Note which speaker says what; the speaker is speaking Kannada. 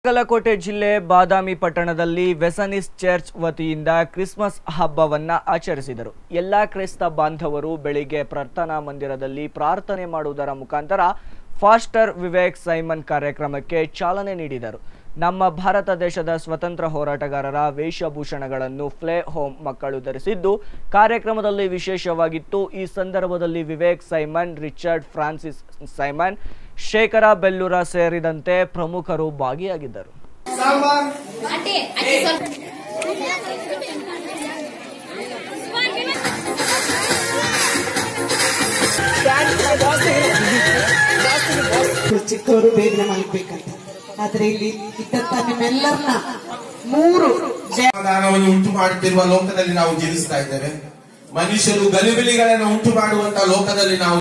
Speaker 1: ಬಾಗಲಕೋಟೆ ಜಿಲ್ಲೆ ಬಾದಾಮಿ ಪಟ್ಟಣದಲ್ಲಿ ವೆಸನಿಸ್ ಚರ್ಚ್ ವತಿಯಿಂದ ಕ್ರಿಸ್ಮಸ್ ಹಬ್ಬವನ್ನ ಆಚರಿಸಿದರು ಎಲ್ಲ ಕ್ರೈಸ್ತ ಬಾಂಧವರು ಬೆಳಿಗ್ಗೆ ಪ್ರಾರ್ಥನಾ ಮಂದಿರದಲ್ಲಿ ಪ್ರಾರ್ಥನೆ ಮಾಡುವುದರ ಮುಖಾಂತರ ಫಾಸ್ಟರ್ ವಿವೇಕ್ ಸೈಮನ್ ಕಾರ್ಯಕ್ರಮಕ್ಕೆ ಚಾಲನೆ ನೀಡಿದರು ನಮ್ಮ ಭಾರತ ದೇಶದ ಸ್ವತಂತ್ರ ಹೋರಾಟಗಾರರ ವೇಷಭೂಷಣಗಳನ್ನು ಫ್ಲೇ ಹೋಮ್ ಮಕ್ಕಳು ಧರಿಸಿದ್ದು ಕಾರ್ಯಕ್ರಮದಲ್ಲಿ ವಿಶೇಷವಾಗಿತ್ತು ಈ ಸಂದರ್ಭದಲ್ಲಿ Vivek Simon Richard Francis Simon Shekhar ಬೆಲ್ಲೂರ ಸೇರಿದಂತೆ ಪ್ರಮುಖರು ಭಾಗಿಯಾಗಿದ್ದರು
Speaker 2: ಆಂಟಿ ಆಂಟಿ ಸ್ವಲ್ಪ
Speaker 3: ಚಿಕ್ಕವರು ಬೇಗನೆ ಮಲಗಬೇಕಂತ ಆದ್ರೆ ಇಲ್ಲಿ ಇದ್ದಂತ ನಿಮ್ಮೆಲ್ಲರನ್ನ ಮೂರು ಜ-
Speaker 4: ಸಮಾಧಾನವನ್ನು ಉಂಟು ಮಾಡುತ್ತಿರುವ ಲೋಕದಲ್ಲಿ ನಾವು ಜೀವಿಸ್ತಾ ಇದ್ದೇವೆ ಮನುಷ್ಯರು ಗಲಿಬಿಲಿಗಳನ್ನು ಉಂಟು ಮಾಡುವಂತಹ ಲೋಕದಲ್ಲಿ ನಾವು